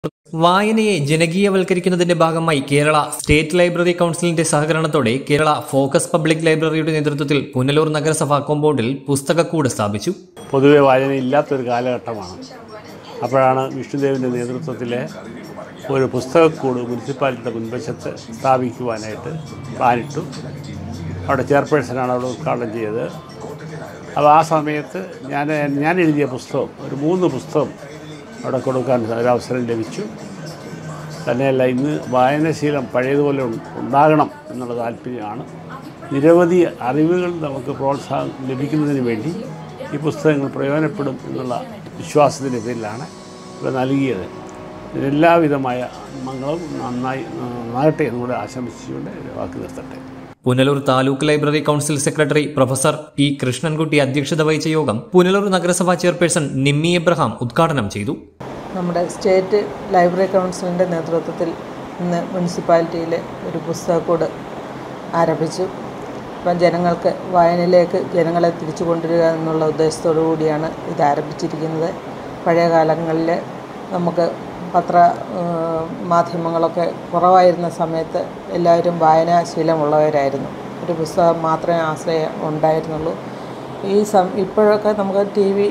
വായനയെ ജനകീയവൽക്കരിക്കുന്നതിന്റെ ഭാഗമായി Kerala state library കൌൺസിലിന്റെ സഹകരണത്തോടെ കേരള ഫോക്കസ് പബ്ലിക് ലൈബ്രറിയുടെ നേതൃത്വത്തിൽ പുനലൂർ നഗരസഭാ കോമ്പൗണ്ടിൽ പുസ്തകക്കൂട് സ്ഥാപിച്ചു പൊതുവെ വായന ഇല്ലാത്തൊരു കാലഘട്ടമാണ് അപ്പോഴാണ് വിഷ്ണുദേവിൻ്റെ നേതൃത്വത്തിലെ ഒരു പുസ്തകക്കൂട് മുനിസിപ്പാലിറ്റിയുടെ മുൻവശത്ത് സ്ഥാപിക്കുവാനായിട്ട് പ്ലാനിട്ടു അവിടെ ചെയർപേഴ്സണാണ് അവിടെ ഉദ്ഘാടനം ചെയ്തത് അപ്പോൾ ആ സമയത്ത് ഞാൻ ഞാൻ എഴുതിയ പുസ്തകം ഒരു മൂന്ന് പുസ്തകം അവിടെ കൊടുക്കാൻ ഒരവസരം ലഭിച്ചു തന്നെയല്ല ഇന്ന് വായനശീലം പഴയതുപോലെ ഉ- ഉണ്ടാകണം എന്നുള്ള താല്പര്യമാണ് നിരവധി അറിവുകൾ നമുക്ക് പ്രോത്സാഹനം ലഭിക്കുന്നതിന് വേണ്ടി ഈ പുസ്തകങ്ങൾ പ്രയോജനപ്പെടും എന്നുള്ള വിശ്വാസത്തിൻ്റെ പേരിലാണ് ഇവിടെ നൽകിയത് ഇതിനെല്ലാവിധമായ മംഗളവും നന്നായി നന്നാകട്ടെ എന്നുകൂടെ ആശംസിച്ചുകൊണ്ട് എൻ്റെ വാക്ക് നിർത്തട്ടെ Punalur taluk library council secretary professor P Krishnankutty അധ്യക്ഷത വഹിച്ച യോഗം പുനലൂർ നഗരസഭാ ചെയർപേഴ്സൺ നിമ്മി എബ്രഹാം ഉദ്ഘാടനം ചെയ്തു നമ്മുടെ സ്റ്റേറ്റ് ലൈബ്രറി കൗൺസിലിൻ്റെ നേതൃത്വത്തിൽ ഇന്ന് മുനിസിപ്പാലിറ്റിയിൽ ഒരു പുസ്തകക്കൂട് ആരംഭിച്ചു അപ്പം ജനങ്ങൾക്ക് വായനയിലേക്ക് ജനങ്ങളെ തിരിച്ചു കൊണ്ടുവരിക എന്നുള്ള ഉദ്ദേശത്തോടു കൂടിയാണ് ഇത് ആരംഭിച്ചിരിക്കുന്നത് പഴയ കാലങ്ങളിൽ നമുക്ക് പത്ര ഏഹ്, മാധ്യമങ്ങളൊക്കെ കുറവായിരുന്ന സമയത്ത് എല്ലാവരും വായനാശീലമുള്ളവരായിരുന്നു ഒരു പുസ്തകം മാത്രമേ ആശ്രയം ഉണ്ടായിരുന്നുള്ളൂ ഈ സം ഇപ്പോഴൊക്കെ നമുക്ക് ടി വി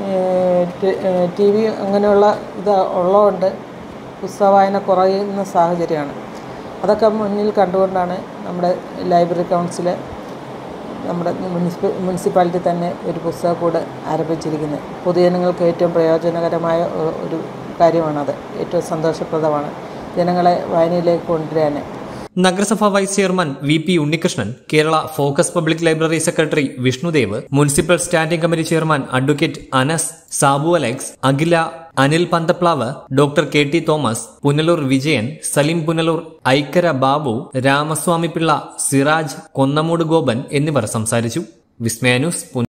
ടി വി അങ്ങനെയുള്ള ഇത് ഉള്ളതുകൊണ്ട് പുസ്തക വായന കുറയുന്ന സാഹചര്യമാണ് അതൊക്കെ മുന്നിൽ കണ്ടുകൊണ്ടാണ് നമ്മുടെ ലൈബ്രറി കൗൺസിൽ നമ്മുടെ മുനിസിപ്പ മുനിസിപ്പാലിറ്റി തന്നെ ഒരു പുസ്തകക്കൂട് ആരംഭിച്ചിരിക്കുന്നത് പൊതുജനങ്ങൾക്ക് ഏറ്റവും പ്രയോജനകരമായ ഒ- ഒരു കാര്യമാണത് ഏറ്റവും സന്തോഷപ്രദമാണ് ജനങ്ങളെ വായനയിലേക്ക് കൊണ്ടുവരാൻ നഗരസഭാ vice chairman V P Unnikrishnan Kerala focus public library secretary Vishnudev municipal standing committee chairman advocate Anas Sabu Alex Akhila Anil Panthaplavu doctor K T Thomas Punalur Vijayan Saleem Punalur Aikkara Babu Ramaswamy Pillai Siraj Konnamoodu Gopan എന്നിവർ സംസാരിച്ചു വിസ്മയ ന്യൂസ് പുന-